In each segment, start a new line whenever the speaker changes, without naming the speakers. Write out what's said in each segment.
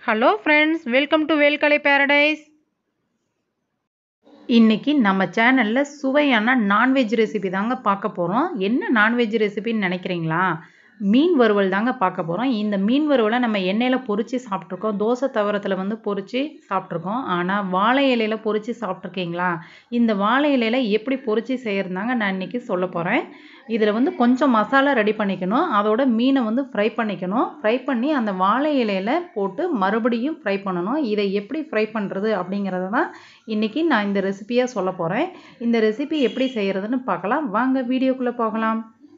hello friends welcome to Velkalai paradise இன்னைக்கு நம்ம சேனலில் சுவையான நான்வெஜ் ரெசிபி தாங்க பார்க்க போகிறோம் என்ன நான்வெஜ் ரெசிபின்னு நினைக்கிறீங்களா மீன் வறுவல் தாங்க பார்க்க போகிறோம் இந்த மீன் வறுவலை நம்ம எண்ணெயில் பொரித்து சாப்பிட்ருக்கோம் தோசை தவரத்தில் வந்து பொரித்து சாப்பிட்ருக்கோம் ஆனால் வாழை இலையில் பொரித்து சாப்பிட்ருக்கீங்களா இந்த வாழை இலையில் எப்படி பொரித்து செய்கிறதாங்க நான் இன்றைக்கி சொல்ல போகிறேன் இதில் வந்து கொஞ்சம் மசாலா ரெடி பண்ணிக்கணும் அதோட மீனை வந்து ஃப்ரை பண்ணிக்கணும் ஃப்ரை பண்ணி அந்த வாழை இலையில் போட்டு மறுபடியும் ஃப்ரை பண்ணணும் இதை எப்படி ஃப்ரை பண்ணுறது அப்படிங்கிறத தான் இன்றைக்கி நான் இந்த ரெசிபியாக சொல்ல போகிறேன் இந்த ரெசிபி எப்படி செய்கிறதுன்னு பார்க்கலாம் வாங்க வீடியோக்குள்ளே போகலாம்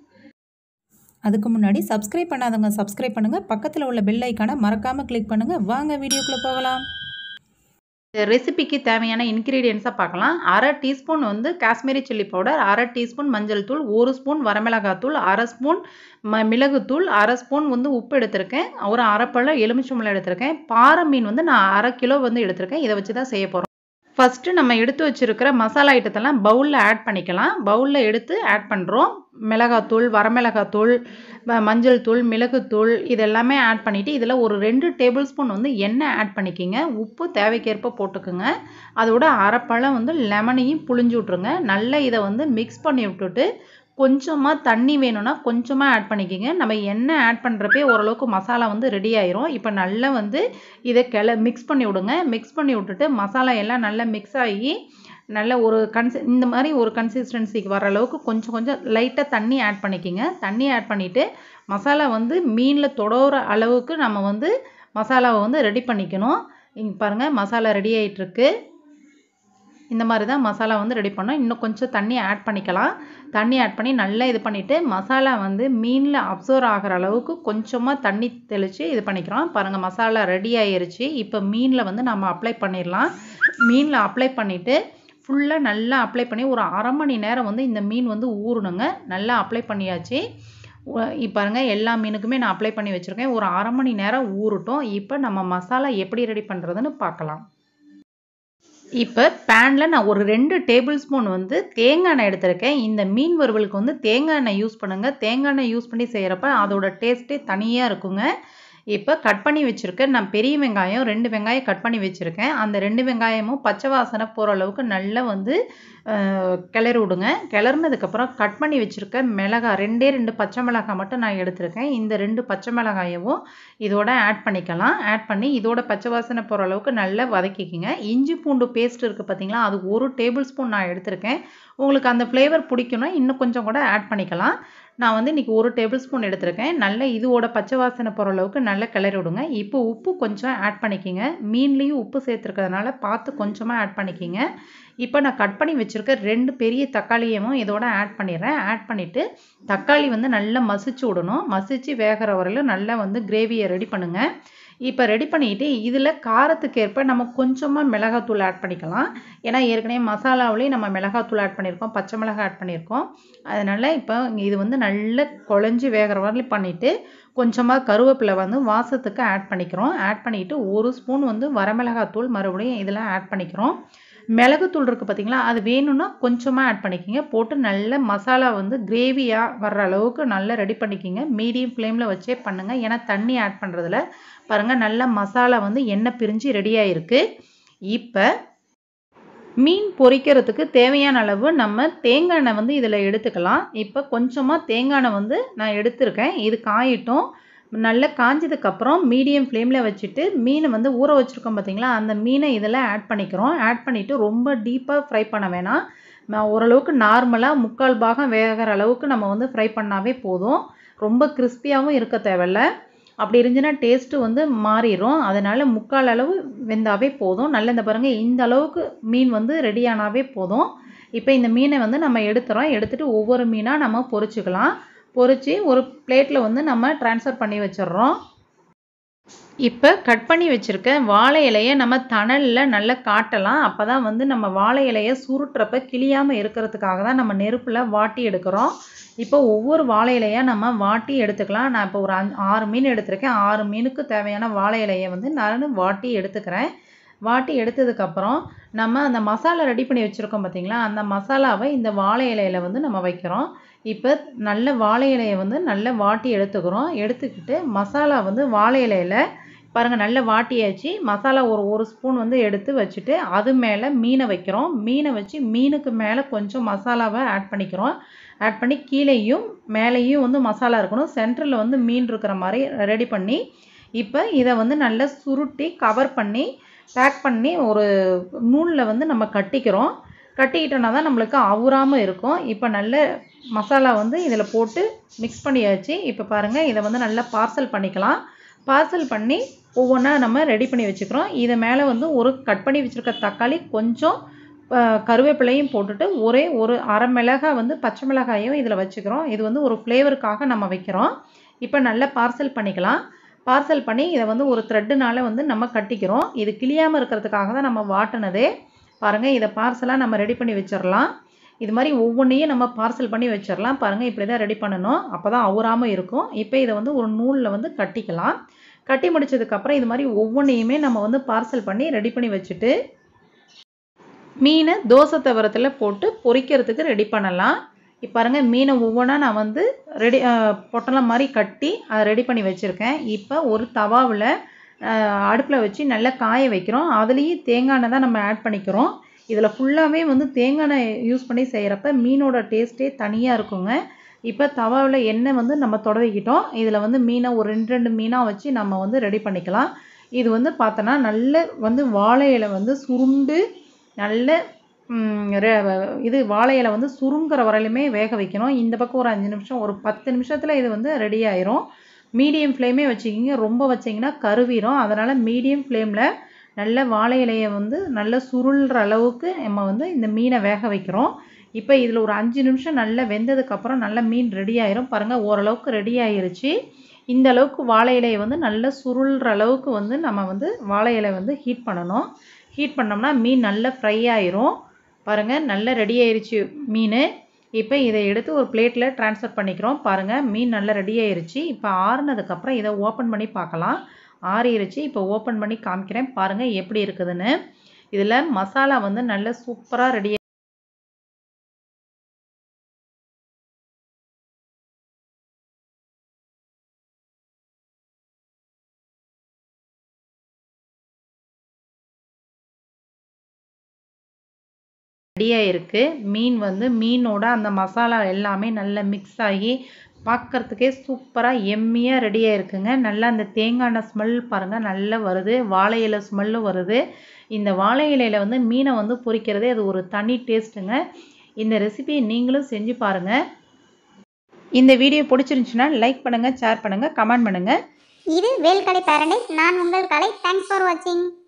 அதுக்கு முன்னாடி சப்ஸ்கிரைப் பண்ணாதவங்க சப்ஸ்கிரைப் பண்ணுங்கள் பக்கத்தில் உள்ள பெல் ஐக்கானை மறக்காமல் கிளிக் பண்ணுங்கள் வாங்க வீடியோக்குள்ளே போகலாம்
இந்த ரெசிபிக்கு தேவையான இன்க்ரீடியன்ஸாக பார்க்கலாம் அரை டீஸ்பூன் வந்து காஷ்மீரி சில்லி பவுடர் அரை டீஸ்பூன் மஞ்சள் தூள் ஒரு ஸ்பூன் வரமிளகாத்தூள் அரை ஸ்பூன் ம மிளகுத்தூள் அரை ஸ்பூன் வந்து உப்பு எடுத்திருக்கேன் ஒரு அரைப்பழம் எலுமிச்சம்பழம் எடுத்திருக்கேன் பாறை மீன் வந்து நான் அரை கிலோ வந்து எடுத்திருக்கேன் இதை வச்சு தான் செய்ய போகிறோம் ஃபஸ்ட்டு நம்ம எடுத்து வச்சுருக்கிற மசாலா ஐட்டத்தெல்லாம் பவுலில் ஆட் பண்ணிக்கலாம் பவுலில் எடுத்து ஆட் பண்ணுறோம் மிளகாத்தூள் வரமிளகாத்தூள் மஞ்சள் தூள் மிளகுத்தூள் இது எல்லாமே ஆட் பண்ணிவிட்டு இதில் ஒரு ரெண்டு டேபிள் ஸ்பூன் வந்து எண்ணெய் ஆட் பண்ணிக்கிங்க உப்பு தேவைக்கேற்ப போட்டுக்குங்க அதோட அரைப்பழம் வந்து லெமனையும் புழிஞ்சு விட்ருங்க நல்லா இதை வந்து மிக்ஸ் பண்ணி விட்டுட்டு கொஞ்சமாக தண்ணி வேணும்னா கொஞ்சமாக ஆட் பண்ணிக்கோங்க நம்ம எண்ணெய் ஆட் பண்ணுறப்பே ஓரளவுக்கு மசாலா வந்து ரெடி ஆயிரும் இப்போ நல்லா வந்து இதை கிள மிக்ஸ் பண்ணி விடுங்க மிக்ஸ் பண்ணி விட்டுட்டு மசாலா எல்லாம் நல்லா மிக்ஸ் ஆகி நல்ல ஒரு கன்சி இந்த மாதிரி ஒரு கன்சிஸ்டன்சிக்கு வர அளவுக்கு கொஞ்சம் கொஞ்சம் லைட்டாக தண்ணி ஆட் பண்ணிக்கோங்க தண்ணி ஆட் பண்ணிவிட்டு மசாலா வந்து மீனில் தொடர அளவுக்கு நம்ம வந்து மசாலாவை வந்து ரெடி பண்ணிக்கணும் இங்கே பாருங்கள் மசாலா ரெடி ஆகிட்டுருக்கு இந்த மாதிரி தான் மசாலா வந்து ரெடி பண்ணோம் இன்னும் கொஞ்சம் தண்ணி ஆட் பண்ணிக்கலாம் தண்ணி ஆட் பண்ணி நல்லா இது பண்ணிவிட்டு மசாலா வந்து மீனில் அப்சர்வ் ஆகிற அளவுக்கு கொஞ்சமாக தண்ணி தெளித்து இது பண்ணிக்கிறோம் பாருங்கள் மசாலா ரெடி ஆயிருச்சு இப்போ மீனில் வந்து நம்ம அப்ளை பண்ணிடலாம் மீனில் அப்ளை பண்ணிவிட்டு ஃபுல்லாக நல்லா அப்ளை பண்ணி ஒரு அரை மணி நேரம் வந்து இந்த மீன் வந்து ஊறணுங்க நல்லா அப்ளை பண்ணியாச்சு இப்போ பாருங்க எல்லா மீனுக்குமே நான் அப்ளை பண்ணி வச்சுருக்கேன் ஒரு அரை மணி நேரம் ஊறட்டும் இப்போ நம்ம மசாலா எப்படி ரெடி பண்ணுறதுன்னு பார்க்கலாம் இப்போ பேனில் நான் ஒரு ரெண்டு டேபிள் ஸ்பூன் வந்து தேங்காய் எண்ணெய் எடுத்திருக்கேன் இந்த மீன் வறுவலுக்கு வந்து தேங்காய் எண்ணெய் யூஸ் பண்ணுங்கள் தேங்காய் எண்ணெய் யூஸ் பண்ணி செய்கிறப்ப அதோட டேஸ்ட்டே தனியாக இருக்குங்க இப்போ கட் பண்ணி வச்சுருக்கேன் நான் பெரிய வெங்காயம் ரெண்டு வெங்காயம் கட் பண்ணி வச்சுருக்கேன் அந்த ரெண்டு வெங்காயமும் பச்சை வாசனை போகிற அளவுக்கு நல்லா வந்து கிளறி விடுங்க கிளறினதுக்கப்புறம் கட் பண்ணி வச்சுருக்க மிளகாய் ரெண்டே ரெண்டு பச்சை மிளகாய் மட்டும் நான் எடுத்திருக்கேன் இந்த ரெண்டு பச்சை மிளகாயவும் இதோட ஆட் பண்ணிக்கலாம் ஆட் பண்ணி இதோட பச்சை வாசனை போகிற அளவுக்கு நல்லா வதக்கிக்கிங்க இஞ்சி பூண்டு பேஸ்ட் இருக்குது பார்த்தீங்களா அது ஒரு டேபிள் ஸ்பூன் நான் எடுத்திருக்கேன் உங்களுக்கு அந்த ஃப்ளேவர் பிடிக்குன்னா இன்னும் கொஞ்சம் கூட ஆட் பண்ணிக்கலாம் நான் வந்து இன்றைக்கி ஒரு டேபிள் ஸ்பூன் எடுத்திருக்கேன் நல்ல இதோட பச்சை வாசனை போகிற அளவுக்கு நல்லா கிளறி விடுங்க இப்போ உப்பு கொஞ்சம் ஆட் பண்ணிக்கிங்க மீன்லேயும் உப்பு சேர்த்துருக்கிறதுனால பார்த்து கொஞ்சமாக ஆட் பண்ணிக்கிங்க இப்போ நான் கட் பண்ணி வச்சுருக்க ரெண்டு பெரிய தக்காளியவும் இதோட ஆட் பண்ணிடுறேன் ஆட் பண்ணிவிட்டு தக்காளி வந்து நல்லா மசிச்சு விடணும் மசிச்சு வேகிற வரையிலும் நல்லா வந்து கிரேவியை ரெடி பண்ணுங்கள் இப்போ ரெடி பண்ணிக்கிட்டு இதில் காரத்துக்கு ஏற்ப நம்ம கொஞ்சமாக மிளகாத்தூள் ஆட் பண்ணிக்கலாம் ஏன்னா ஏற்கனவே மசாலாவிலேயும் நம்ம மிளகாத்தூள் ஆட் பண்ணியிருக்கோம் பச்சை மிளகாய் ஆட் பண்ணியிருக்கோம் அதனால் இப்போ இது வந்து நல்ல குழஞ்சி வேகிற வரையிலும் பண்ணிவிட்டு கொஞ்சமாக கருவேப்பிலை வந்து வாசத்துக்கு ஆட் பண்ணிக்கிறோம் ஆட் பண்ணிவிட்டு ஒரு ஸ்பூன் வந்து வரமிளகாத்தூள் மறுபடியும் இதில் ஆட் பண்ணிக்கிறோம் மிளகுத்தூள் இருக்குது பார்த்தீங்களா அது வேணும்னா கொஞ்சமாக ஆட் பண்ணிக்கிங்க போட்டு நல்ல மசாலா வந்து கிரேவியாக வர்ற அளவுக்கு நல்லா ரெடி பண்ணிக்கிங்க மீடியம் ஃப்ளேமில் வச்சே பண்ணுங்கள் ஏன்னா தண்ணி ஆட் பண்ணுறதுல பாருங்கள் நல்ல மசாலா வந்து எண்ணெய் பிரிஞ்சு ரெடியாக இருக்குது இப்போ மீன் பொரிக்கிறதுக்கு தேவையான அளவு நம்ம தேங்காய் எண்ணெய் வந்து இதில் எடுத்துக்கலாம் இப்போ கொஞ்சமாக தேங்காய் எண்ணெய் வந்து நான் எடுத்திருக்கேன் இது காயிட்டும் நல்லா காஞ்சதுக்கப்புறம் மீடியம் ஃப்ளேமில் வச்சுட்டு மீனை வந்து ஊற வச்சுருக்கோம் பார்த்தீங்களா அந்த மீனை இதில் ஆட் பண்ணிக்கிறோம் ஆட் பண்ணிவிட்டு ரொம்ப டீப்பாக ஃப்ரை பண்ண வேணாம் ஓரளவுக்கு நார்மலாக முக்கால் பாகம் வேகிற அளவுக்கு நம்ம வந்து ஃப்ரை பண்ணாவே போதும் ரொம்ப கிறிஸ்பியாகவும் இருக்க தேவையில்ல அப்படி இருந்துச்சுன்னா டேஸ்ட்டு வந்து மாறிடும் அதனால் முக்கால் அளவு வெந்தாவே போதும் நல்ல இந்த பாருங்கள் இந்த அளவுக்கு மீன் வந்து ரெடியானாவே போதும் இப்போ இந்த மீனை வந்து நம்ம எடுத்துகிறோம் எடுத்துகிட்டு ஒவ்வொரு மீனாக நம்ம பொரிச்சுக்கலாம் பொரித்து ஒரு பிளேட்டில் வந்து நம்ம ட்ரான்ஸ்ஃபர் பண்ணி வச்சிடுறோம் இப்போ கட் பண்ணி வச்சுருக்க வாழை இலையை நம்ம தணலில் நல்லா காட்டலாம் அப்போ தான் வந்து நம்ம வாழை இலையை சுருட்டுறப்ப கிளியாமல் இருக்கிறதுக்காக தான் நம்ம நெருப்பில் வாட்டி எடுக்கிறோம் இப்போ ஒவ்வொரு வாழை இலையாக நம்ம வாட்டி எடுத்துக்கலாம் நான் இப்போ ஒரு அஞ்சு ஆறு மீன் எடுத்திருக்கேன் ஆறு மீனுக்கு தேவையான வாழை இலையை வந்து நான் வாட்டி எடுத்துக்கிறேன் வாட்டி எடுத்ததுக்கப்புறம் நம்ம அந்த மசாலா ரெடி பண்ணி வச்சுருக்கோம் பார்த்தீங்களா அந்த மசாலாவை இந்த வாழை இலையில் வந்து நம்ம வைக்கிறோம் இப்போ நல்ல வாழை இலையை வந்து நல்லா வாட்டி எடுத்துக்கிறோம் எடுத்துக்கிட்டு மசாலா வந்து வாழை இலையில் பாருங்கள் நல்ல வாட்டியாச்சு மசாலா ஒரு ஒரு ஸ்பூன் வந்து எடுத்து வச்சுட்டு அது மேலே மீனை வைக்கிறோம் மீனை வச்சு மீனுக்கு மேலே கொஞ்சம் மசாலாவை ஆட் பண்ணிக்கிறோம் ஆட் பண்ணி கீழேயும் மேலேயும் வந்து மசாலா இருக்கணும் சென்டரில் வந்து மீன் இருக்கிற மாதிரி ரெடி பண்ணி இப்போ இதை வந்து நல்லா சுருட்டி கவர் பண்ணி பேக் பண்ணி ஒரு நூலில் வந்து நம்ம கட்டிக்கிறோம் கட்டிக்கிட்டோன்னா தான் நம்மளுக்கு அவுறாமல் இருக்கும் இப்போ நல்ல மசாலா வந்து இதில் போட்டு மிக்ஸ் பண்ணியாச்சு இப்போ பாருங்கள் இதை வந்து நல்லா பார்சல் பண்ணிக்கலாம் பார்சல் பண்ணி ஒவ்வொன்றா நம்ம ரெடி பண்ணி வச்சுக்கிறோம் இதை மேலே வந்து ஒரு கட் பண்ணி வச்சுருக்க தக்காளி கொஞ்சம் கருவேப்பிலையும் போட்டுட்டு ஒரே ஒரு அரை மிளகாய் வந்து பச்சை மிளகாயும் இதில் வச்சுக்கிறோம் இது வந்து ஒரு ஃப்ளேவருக்காக நம்ம வைக்கிறோம் இப்போ நல்லா பார்சல் பண்ணிக்கலாம் பார்சல் பண்ணி இதை வந்து ஒரு த்ரெட்டுனால வந்து நம்ம கட்டிக்கிறோம் இது கிளியாமல் இருக்கிறதுக்காக தான் நம்ம வாட்டினதே பாருங்கள் இதை பார்சலாக நம்ம ரெடி பண்ணி வச்சிடலாம் இது மாதிரி ஒவ்வொன்றையும் நம்ம பார்சல் பண்ணி வச்சிடலாம் பாருங்கள் இப்படி தான் ரெடி பண்ணணும் அப்போ தான் அவுறாமல் இருக்கும் இப்போ இதை வந்து ஒரு நூலில் வந்து கட்டிக்கலாம் கட்டி முடிச்சதுக்கப்புறம் இது மாதிரி ஒவ்வொன்றையுமே நம்ம வந்து பார்சல் பண்ணி ரெடி பண்ணி வச்சுட்டு மீனை தோசை தவரத்தில் போட்டு பொரிக்கிறதுக்கு ரெடி பண்ணலாம் இப்போ பாருங்கள் மீனை ஒவ்வொன்றா நான் வந்து ரெடி பொட்டலம் மாதிரி கட்டி அதை ரெடி பண்ணி வச்சுருக்கேன் இப்போ ஒரு தவாவில் அடுப்பில் வச்சு நல்லா காய வைக்கிறோம் அதுலேயும் தேங்காய் எண்ணெய் தான் நம்ம ஆட் பண்ணிக்கிறோம் இதில் ஃபுல்லாகவே வந்து தேங்காய் எண்ணெய் யூஸ் பண்ணி செய்கிறப்ப மீனோட டேஸ்ட்டே தனியாக இருக்குங்க இப்போ தவாவில் எண்ணெய் வந்து நம்ம தொடவிக்கிட்டோம் இதில் வந்து மீனை ஒரு ரெண்டு ரெண்டு மீனாக வச்சு நம்ம வந்து ரெடி பண்ணிக்கலாம் இது வந்து பார்த்தோன்னா நல்ல வந்து வாழை இலை வந்து சுருண்டு நல்ல இது வாழை இலை வந்து சுருங்குற வரையிலுமே வேக வைக்கணும் இந்த பக்கம் ஒரு அஞ்சு நிமிஷம் ஒரு பத்து நிமிஷத்தில் இது வந்து ரெடி ஆயிரும் மீடியம் ஃப்ளேமே வச்சுக்கிங்க ரொம்ப வச்சிங்கன்னா கருவிரும் அதனால் மீடியம் ஃப்ளேமில் நல்ல வாழை இலையை வந்து நல்ல சுருள்ற அளவுக்கு நம்ம வந்து இந்த மீனை வேக வைக்கிறோம் இப்போ இதில் ஒரு அஞ்சு நிமிஷம் நல்லா வெந்ததுக்கப்புறம் நல்ல மீன் ரெடி ஆயிரும் பாருங்கள் ஓரளவுக்கு ரெடி ஆயிருச்சு இந்த அளவுக்கு வாழை இலையை வந்து நல்ல சுருள்ற அளவுக்கு வந்து நம்ம வந்து வாழை இலை வந்து ஹீட் பண்ணணும் ஹீட் பண்ணோம்னா மீன் நல்லா ஃப்ரை ஆயிரும் பாருங்கள் நல்லா ரெடி ஆயிருச்சு மீன் இப்போ இதை எடுத்து ஒரு பிளேட்டில் ட்ரான்ஸ்ஃபர் பண்ணிக்கிறோம் பாருங்கள் மீன் நல்லா ரெடி ஆயிருச்சு இப்போ ஆறுனதுக்கப்புறம் இதை ஓப்பன் பண்ணி பார்க்கலாம் ஆறிடுச்சு இப்போ ஓப்பன் பண்ணி காமிக்கிறேன் பாருங்கள் எப்படி இருக்குதுன்னு இதில் மசாலா வந்து நல்ல சூப்பராக ரெடி ரெடியாக இருக்குது மீன் வந்து மீனோட அந்த மசாலா எல்லாமே நல்லா மிக்ஸ் ஆகி பார்க்குறதுக்கே சூப்பராக எம்மியாக ரெடியாக இருக்குங்க நல்லா அந்த தேங்காய் எண்ணெய் ஸ்மெல் பாருங்கள் நல்லா வருது வாழை இலை ஸ்மெல்லும் வருது இந்த வாழை இலையில் வந்து மீனை வந்து பொரிக்கிறதே அது ஒரு தனி டேஸ்ட்டுங்க இந்த ரெசிபியை நீங்களும் செஞ்சு பாருங்கள் இந்த வீடியோ பிடிச்சிருந்துச்சுன்னா லைக் பண்ணுங்கள் ஷேர் பண்ணுங்கள் கமெண்ட் பண்ணுங்கள்
இது வேல்கலை பேரடைஸ் நான் உங்கள் கலை தேங்க்ஸ் ஃபார் வாட்சிங்